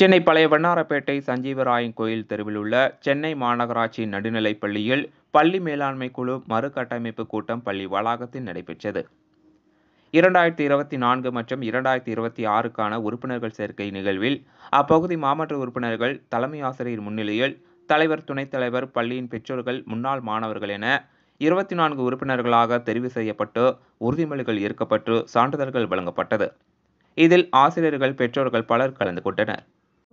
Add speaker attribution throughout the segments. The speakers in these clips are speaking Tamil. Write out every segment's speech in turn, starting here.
Speaker 1: சென்னை பழைய வண்ணாரப்பேட்டை சஞ்சீவராயன் கோயில் தெருவில் உள்ள சென்னை மாநகராட்சி நடுநிலைப் பள்ளியில் பள்ளி மேலாண்மை குழு மறுகட்டமைப்பு கூட்டம் பள்ளி வளாகத்தில் நடைபெற்றது இரண்டாயிரத்தி இருபத்தி நான்கு மற்றும் இரண்டாயிரத்தி இருபத்தி ஆறுக்கான உறுப்பினர்கள் சேர்க்கை நிகழ்வில் அப்பகுதி மாமன்ற உறுப்பினர்கள் தலைமை ஆசிரியர் முன்னிலையில் தலைவர் துணைத் தலைவர் பள்ளியின் பெற்றோர்கள் முன்னாள் மாணவர்கள் என இருபத்தி நான்கு உறுப்பினர்களாக தெரிவு செய்யப்பட்டு உறுதிமொழிகள் ஏற்கப்பட்டு சான்றிதழ்கள் வழங்கப்பட்டது இதில் ஆசிரியர்கள் பெற்றோர்கள் பலர் கலந்து கொண்டனர்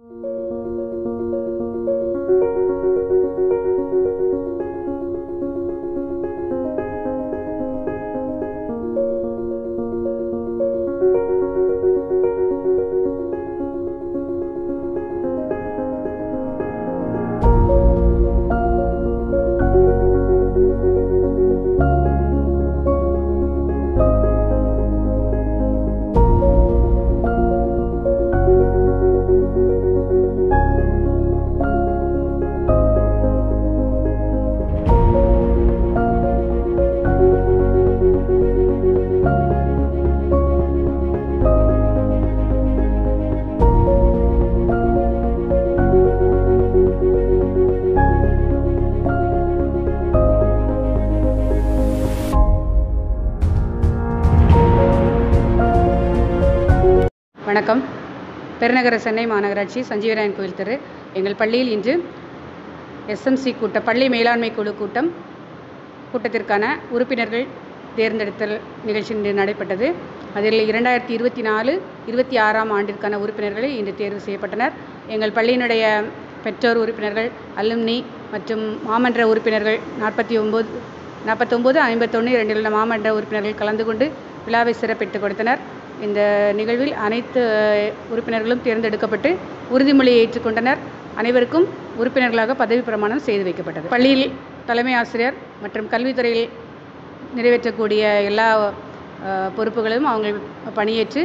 Speaker 2: வணக்கம் பெருநகர சென்னை மாநகராட்சி சஞ்சீவராயன் கோயில் தெரு எங்கள் பள்ளியில் இன்று எஸ்எம்சி கூட்ட பள்ளி மேலாண்மை குழு கூட்டம் கூட்டத்திற்கான உறுப்பினர்கள் தேர்ந்தெடுத்தல் நிகழ்ச்சி இன்று நடைபெற்றது அதில் இரண்டாயிரத்தி இருபத்தி நாலு இருபத்தி ஆறாம் ஆண்டிற்கான உறுப்பினர்களை இன்று தேர்வு செய்யப்பட்டனர் எங்கள் பள்ளியினுடைய பெற்றோர் உறுப்பினர்கள் அலுமினி மற்றும் மாமன்ற உறுப்பினர்கள் நாற்பத்தி ஒம்பது நாற்பத்தொம்போது ஐம்பத்தொன்று இரண்டில் மாமன்ற உறுப்பினர்கள் கலந்து கொண்டு விழாவை சிறப்பித்து கொடுத்தனர் இந்த நிகழ்வில் அனைத்து உறுப்பினர்களும் தேர்ந்தெடுக்கப்பட்டு உறுதிமொழியை ஏற்றுக்கொண்டனர் அனைவருக்கும் உறுப்பினர்களாக பதவி பிரமாணம் செய்து வைக்கப்பட்டது பள்ளியில் தலைமை ஆசிரியர் மற்றும் கல்வித்துறையில் நிறைவேற்றக்கூடிய எல்லா அஹ், பொறுப்புகளும் அவங்க பணியேற்று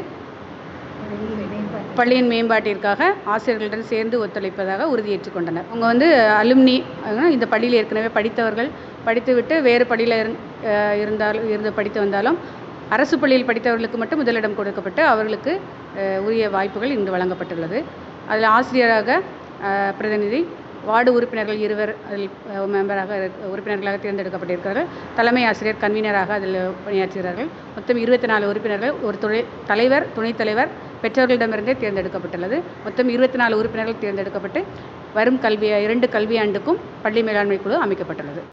Speaker 2: பள்ளியின் மேம்பாட்டிற்காக ஆசிரியர்களுடன் சேர்ந்து ஒத்துழைப்பதாக உறுதியேற்றுக் கொண்டனர் அவங்க வந்து அலுமினி இந்த பள்ளியில் ஏற்கனவே படித்தவர்கள் படித்துவிட்டு வேறு பள்ளியில் இருந் அஹ் இருந்தாலும் இருந்து படித்து வந்தாலும் அரசு பள்ளியில் படித்தவர்களுக்கு மட்டும் முதலிடம் கொடுக்கப்பட்டு அவர்களுக்கு அஹ், உரிய வாய்ப்புகள் இன்று வழங்கப்பட்டுள்ளது அதில் ஆசிரியராக அஹ், பிரதிநிதி வார்டு உறுப்பினர்கள் இருவர் அதில் அஹ், மெம்பராக இருக்க- உறுப்பினர்களாக தேர்ந்தெடுக்கப்பட்டிருக்கிறார்கள் தலைமை ஆசிரியர் கன்வீனராக அதில் பணியாற்றுகிறார்கள் மொத்தம் இருபத்தி நாலு உறுப்பினர்கள் ஒரு துணை தலைவர் துணைத் தலைவர் பெற்றோர்களிடமிருந்தே தேர்ந்தெடுக்கப்பட்டுள்ளது மொத்தம் இருபத்தி நாலு உறுப்பினர்கள் தேர்ந்தெடுக்கப்பட்டு வரும் கல்வி இரண்டு கல்வியாண்டுக்கும் பள்ளி மேலாண்மை குழு அமைக்கப்பட்டுள்ளது